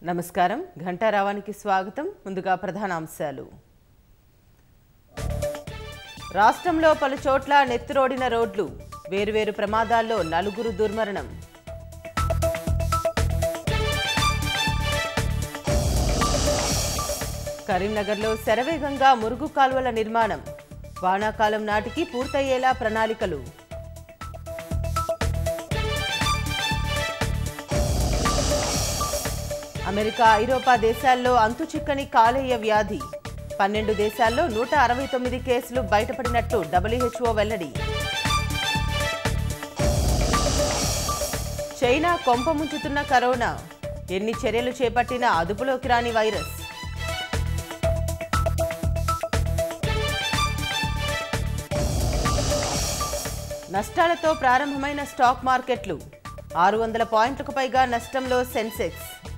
నమస్కారం ఘంటారావానికి స్వాగతం ముందుగా ప్రధాన అంశాలు రాష్ట్రంలో పలు చోట్ల నెత్తురోడిన రోడ్లు వేరువేరు ప్రమాదాల్లో నలుగురు దుర్మరణం కరీంనగర్లో శరవేగంగా మురుగు కాలువల నిర్మాణం వానాకాలం నాటికి పూర్తయ్యేలా ప్రణాళికలు అమెరికా ఐరోపా దేశాల్లో అంతుచిక్కని కాలేయ వ్యాధి పన్నెండు దేశాల్లో నూట అరవై తొమ్మిది కేసులు బయటపడినట్లు డబ్ల్యూహెచ్ఓ వెల్లడి చైనా కొంపముంచుతున్న కరోనా ఎన్ని చర్యలు చేపట్టినా అదుపులోకి రాని వైరస్ నష్టాలతో ప్రారంభమైన స్టాక్ మార్కెట్లు ఆరు వందల పాయింట్లకు పైగా నష్టంలో సెన్సెక్స్